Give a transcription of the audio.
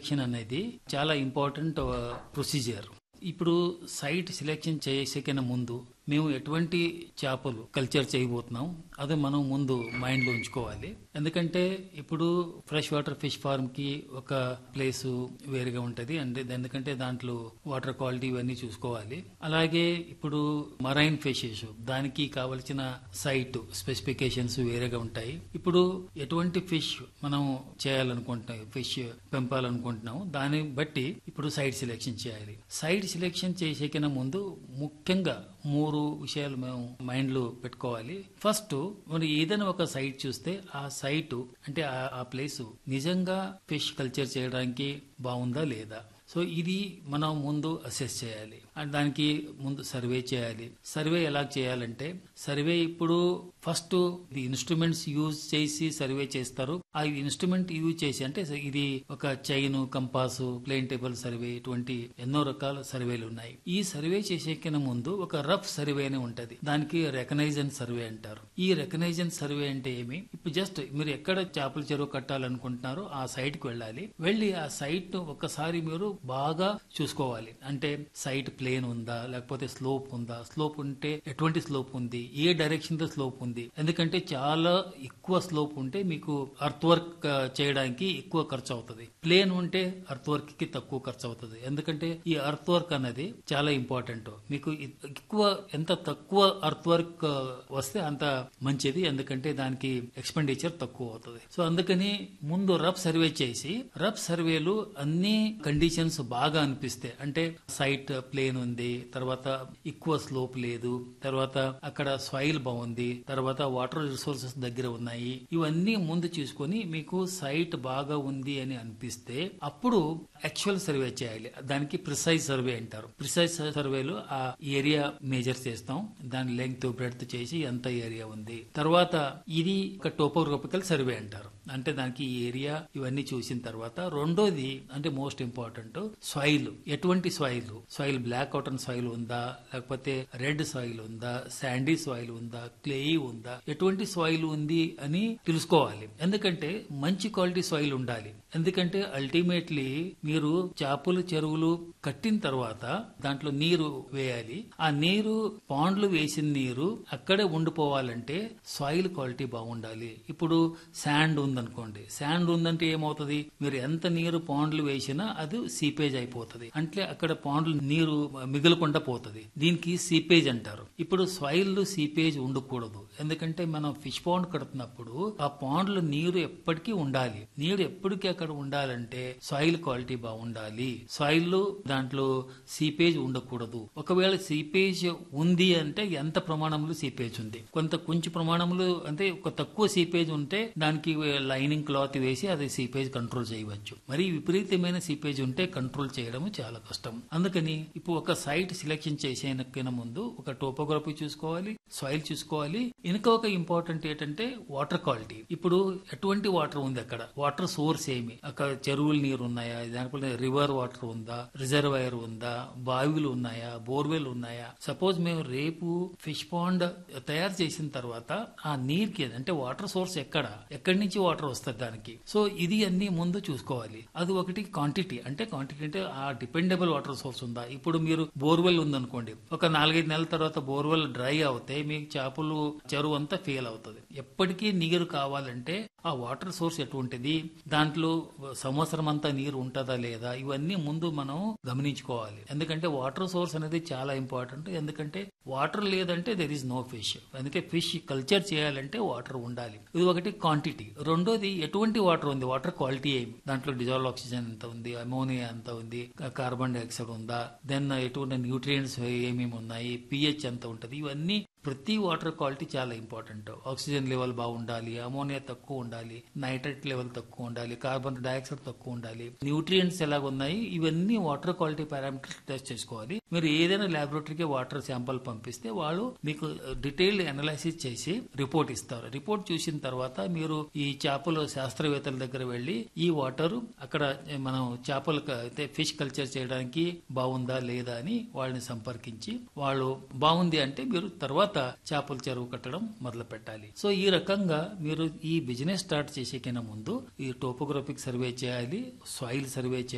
selection అనేది చాలా important procedure ఇప్పుడు సైట్ సెలెక్షన్ చేసేకన్నా ముందు మేము ఎటువంటి చేపలు కల్చర్ చేయబోతున్నాం అది మనం ముందు మైండ్ లో ఉంచుకోవాలి ఎందుకంటే ఇప్పుడు ఫ్రెష్ వాటర్ ఫిష్ ఫార్మ్ కి ఒక ప్లేస్ వేరుగా ఉంటది అంటే ఎందుకంటే దాంట్లో వాటర్ క్వాలిటీ ఇవన్నీ చూసుకోవాలి అలాగే ఇప్పుడు మరైన్ ఫిషెస్ దానికి కావలసిన సైట్ స్పెసిఫికేషన్స్ వేరేగా ఉంటాయి ఇప్పుడు ఎటువంటి ఫిష్ మనం చేయాలనుకుంటున్నాం ఫిష్ పెంపాలనుకుంటున్నాం దాన్ని బట్టి ఇప్పుడు సైట్ సెలెక్షన్ చేయాలి సైట్ సెలెక్షన్ చేసేకన్నా ముందు ముఖ్యంగా మూడు విషయాలు మేము మైండ్ లో పెట్టుకోవాలి ఫస్ట్ మరి ఏదైనా ఒక సైట్ చూస్తే ఆ సైట్ అంటే ఆ- ఆ ప్లేస్ నిజంగా ఫిష్ కల్చర్ చేయడానికి బాగుందా లేదా సో ఇది మనం ముందు అసెస్ చేయాలి అండ్ దానికి ముందు సర్వే చేయాలి సర్వే ఎలా చేయాలంటే సర్వే ఇప్పుడు ఫస్ట్ ఇది ఇన్స్ట్రుమెంట్స్ యూజ్ చేసి సర్వే చేస్తారు ఆ ఇన్స్ట్రుమెంట్ యూజ్ చేసి అంటే ఇది ఒక chain compass plane table survey ఇటువంటి ఎన్నో రకాల సర్వేలు ఉన్నాయి ఈ సర్వే చేసేకన్నా ముందు ఒక రఫ్ సర్వే అని ఉంటది దానికి రెకనైజన్ సర్వే అంటారు ఈ రెకనైజన్ సర్వే అంటే ఏమి ఇప్పుడు జస్ట్ మీరు ఎక్కడ చేపల చెరువు కట్టాలనుకుంటున్నారో ఆ సైట్ కి వెళ్ళాలి వెళ్ళి ఆ సైట్ ఒక్కసారి మీరు బాగా చూసుకోవాలి అంటే సైట్ ప్లేన్ ఉందా లేకపోతే స్లోప్ ఉందా స్లోప్ ఉంటే ఎటువంటి స్లోప్ ఉంది ఏ డైరెక్షన్ లో స్లోప్ ఉంది ఎందుకంటే చాలా ఎక్కువ స్లోప్ ఉంటే మీకు అర్త్ వర్క్ చేయడానికి ఎక్కువ ఖర్చు అవుతుంది ప్లేన్ ఉంటే అర్త్ వర్క్ కి తక్కువ ఖర్చు అవుతుంది ఎందుకంటే ఈ అర్త్ వర్క్ అనేది చాలా ఇంపార్టెంట్ మీకు ఇ- ఎక్కువ ఎంత తక్కువ అర్త్ వర్క్ వస్తే అంత మంచిది ఎందుకంటే దానికి ఎక్స్పెండిచర్ తక్కువ అవుతుంది సో అందుకని ముందు రఫ్ సర్వే చేసి రఫ్ సర్వేలు అన్ని కండిషన్స్ బాగా అనిపిస్తే అంటే సైట్ ప్లేన్ ఉంది తర్వాత ఎక్కువ స్లోప్ లేదు తర్వాత అక్కడ సాయిల్ బాగుంది తర్వాత వాటర్ రిసోర్సెస్ దగ్గర ఉన్నాయి ఇవన్నీ ముందు చూసుకొని మీకు సైట్ బాగా ఉంది అని అనిపిస్తే అప్పుడు యాక్చువల్ సర్వే చేయాలి దానికి ప్రిసైజ్ సర్వే అంటారు ప్రిసైజ్ సర్వేలో ఆ ఏరియా మేజర్ చేస్తాం దాని లెంగ్త్ బ్రెడ్త్ చేసి ఎంత ఏరియా ఉంది తర్వాత ఇది ఒక టోపోగ్రఫికల్ సర్వే అంటారు అంటే దానికి ఈ ఏరియా ఇవన్నీ చూసిన తర్వాత రెండోది అంటే మోస్ట్ ఇంపార్టెంట్ సాయిల్ ఎటువంటి soil soil black cotton soil ఉందా లేకపోతే రెడ్ సాయిల్ ఉందా శాండీ సాయిల్ ఉందా క్లే ఉందా ఎటువంటి సాయిల్ ఉంది అని తెలుసుకోవాలి ఎందుకంటే మంచి క్వాలిటీ సాయిల్ ఉండాలి ఎందుకంటే అల్టిమేట్లీ మీరు చేపలు చెరువులు కట్టిన తర్వాత దాంట్లో నీరు వేయాలి ఆ నీరు పాండ్లు వేసిన నీరు అక్కడే ఉండిపోవాలంటే సాయిల్ క్వాలిటీ బాగుండాలి ఇప్పుడు శాండ్ ఉందనుకోండి శాండ్ ఉందంటే ఏమవుతుంది మీరు ఎంత నీరు పాండ్లు వేసినా అది సీపేజ్ అయిపోతుంది అంటే అక్కడ పాండ్లు నీరు మిగలకుండా పోతుంది దీనికి సీపేజ్ అంటారు ఇప్పుడు సాయిల్ సీపేజ్ ఉండకూడదు ఎందుకంటే మనం ఫిష్ పాండ్ కడుతున్నప్పుడు ఆ పాండ్లో నీరు ఎప్పటికీ ఉండాలి నీరు ఎప్పటికీ అక్కడ ఉండాలంటే సాయిల్ క్వాలిటీ బాగుండాలి సాయిల్ దాంట్లో సీపేజ్ ఉండకూడదు ఒకవేళ సీపేజ్ ఉంది అంటే ఎంత ప్రమాణంలో సీపేజ్ ఉంది కొంత కొంచెం ప్రమాణంలో అంటే ఒక తక్కువ సీపేజ్ ఉంటే దానికి లైనింగ్ క్లాత్ వేసి అది సీపేజ్ కంట్రోల్ చేయవచ్చు మరి విపరీతమైన సీపేజ్ ఉంటే కంట్రోల్ చేయడం చాలా కష్టం అందుకని ఇప్పుడు ఒక సైట్ సెలెక్షన్ చేసేకన్నా ముందు ఒక టోపోగ్రఫీ చూసుకోవాలి సాయిల్ చూసుకోవాలి ఇంకా ఒక ఇంపార్టెంట్ ఏంటంటే వాటర్ క్వాలిటీ ఇప్పుడు ఎటువంటి వాటర్ ఉంది అక్కడ వాటర్ సోర్స్ ఏమి అక్కడ చెరువులు నీరు ఉన్నాయా దానిపై రివర్ వాటర్ ఉందా రిజర్వాయర్ ఉందా బావిలు ఉన్నాయా బోర్వెల్ ఉన్నాయా సపోజ్ మేము రేపు ఫిష్ పాండ్ తయారు చేసిన తర్వాత ఆ నీరుకి అంటే వాటర్ సోర్స్ ఎక్కడ ఎక్కడి నుంచి వాటర్ వస్తుంది దానికి సో ఇది అన్ని ముందు చూసుకోవాలి అది ఒకటి క్వాంటిటీ అంటే క్వాంటిటీ అంటే ఆ డిపెండబుల్ వాటర్ సోర్స్ ఉందా ఇప్పుడు మీరు బోర్వెల్ ఉందనుకోండి ఒక నాలుగైదు నెలల తర్వాత బోర్వెల్ డ్రై అవుతే మీకు చేపలు చెరువు అంతా ఫెయిల్ అవుతుంది ఎప్పటికీ నీరు కావాలంటే ఆ వాటర్ సోర్స్ ఎటువంటిది దాంట్లో సంవత్సరం అంతా నీరు ఉంటుందా లేదా ఇవన్నీ ముందు మనం గమనించుకోవాలి ఎందుకంటే వాటర్ సోర్స్ అనేది చాలా ఇంపార్టెంట్ ఎందుకంటే వాటర్ లేదంటే దెర్ ఇస్ నో ఫిష్ అందుకే ఫిష్ కల్చర్ చేయాలంటే వాటర్ ఉండాలి ఇది ఒకటి క్వాంటిటీ రెండోది ఎటువంటి వాటర్ ఉంది వాటర్ క్వాలిటీ ఏమి దాంట్లో డిజాల్వ్ ఆక్సిజన్ ఎంత ఉంది అమోనియా ఎంత ఉంది కార్బన్ డైఆక్సైడ్ ఉందా దెన్ ఎటువంటి న్యూట్రియంట్స్ ఏమేమి ఉన్నాయి పిహెచ్ ఎంత ఉంటుంది ఇవన్నీ ప్రతి వాటర్ క్వాలిటీ చాలా ఇంపార్టెంట్ ఆక్సిజన్ లెవెల్ బాగుండాలి అమోనియా తక్కువ ఉండాలి నైట్రేట్ లెవెల్ తక్కువ ఉండాలి కార్బన్ డైఆక్సైడ్ తక్కువ ఉండాలి న్యూట్రియంట్స్ ఎలాగ ఉన్నాయి ఇవన్నీ వాటర్ క్వాలిటీ పారామీటర్స్ టెస్ట్ చేసుకోవాలి మీరు ఏదైనా ల్యాబొరేటరీకి వాటర్ శాంపుల్ పంపిస్తే వాళ్ళు మీకు డీటెయిల్డ్ అనాలైసిస్ చేసి రిపోర్ట్ ఇస్తారు రిపోర్ట్ చూసిన తర్వాత మీరు ఈ చేపలు శాస్త్రవేత్తల దగ్గర వెళ్లి ఈ వాటర్ అక్కడ మనం చేపలు అయితే ఫిష్ కల్చర్ చేయడానికి బాగుందా లేదా అని వాళ్ళని సంపర్కించి వాళ్ళు బాగుంది అంటే మీరు తర్వాత చేపల చెరువు కట్టడం మొదలు పెట్టాలి సో ఈ రకంగా మీరు ఈ బిజినెస్ స్టార్ట్ చేసేకైనా ముందు ఈ టోపోగ్రఫిక్ సర్వే చేయాలి సాయిల్ సర్వే చేయాలి